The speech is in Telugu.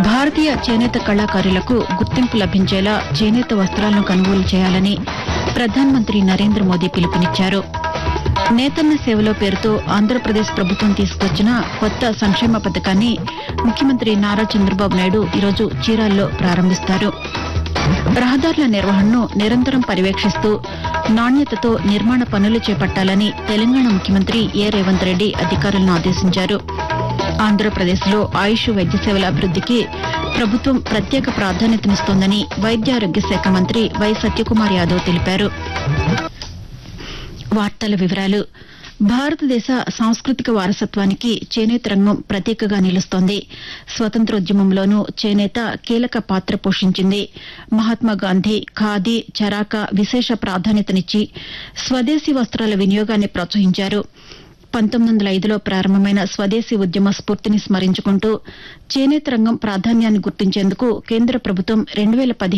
భారతీయ చేనేత కళాకారులకు గుర్తింపు లభించేలా చేనేత వస్త్రాలను కొనుగోలు చేయాలని ప్రధానమంత్రి నరేంద్ర మోదీ పిలుపునిచ్చారు నేతన్న సేవలో పేరుతో ఆంధ్రప్రదేశ్ ప్రభుత్వం తీసుకొచ్చిన కొత్త సంక్షేమ పథకాన్ని ముఖ్యమంత్రి నారా చంద్రబాబు నాయుడు ఈరోజు చీరాల్లో ప్రారంభిస్తారు రహదారుల నిర్వహణను నిరంతరం పర్యవేక్షిస్తూ నాణ్యతతో నిర్మాణ పనులు చేపట్టాలని తెలంగాణ ముఖ్యమంత్రి ఏ రేవంత్ రెడ్డి అధికారులను ఆదేశించారు ఆంధ్రప్రదేశ్లో ఆయుష్ వైద్య సేవల అభివృద్దికి ప్రభుత్వం ప్రత్యేక ప్రాధాన్యతనిస్తోందని వైద్యారోగ్య శాఖ మంత్రి వై సత్యకుమార్ యాదవ్ తెలిపారు వార్తల వివరాలు భారతదేశ సాంస్కృతిక వారసత్వానికి చేనేత రంగం ప్రతీకగా నిలుస్తోంది స్వతంత్రోద్యమంలోనూ చేనేత కీలక పాత్ర పోషించింది మహాత్మాగాంధీ ఖాదీ చరాక విశేష ప్రాధాన్యతనిచ్చి స్వదేశీ వస్త్రాల వినియోగాన్ని ప్రోత్సహించారు పంతొమ్మిది వందల ఐదులో ప్రారంభమైన స్వదేశీ ఉద్యమ స్ఫూర్తిని స్మరించుకుంటూ చేనేత రంగం ప్రాధాన్యాన్ని గుర్తించేందుకు కేంద్ర ప్రభుత్వం రెండు వేల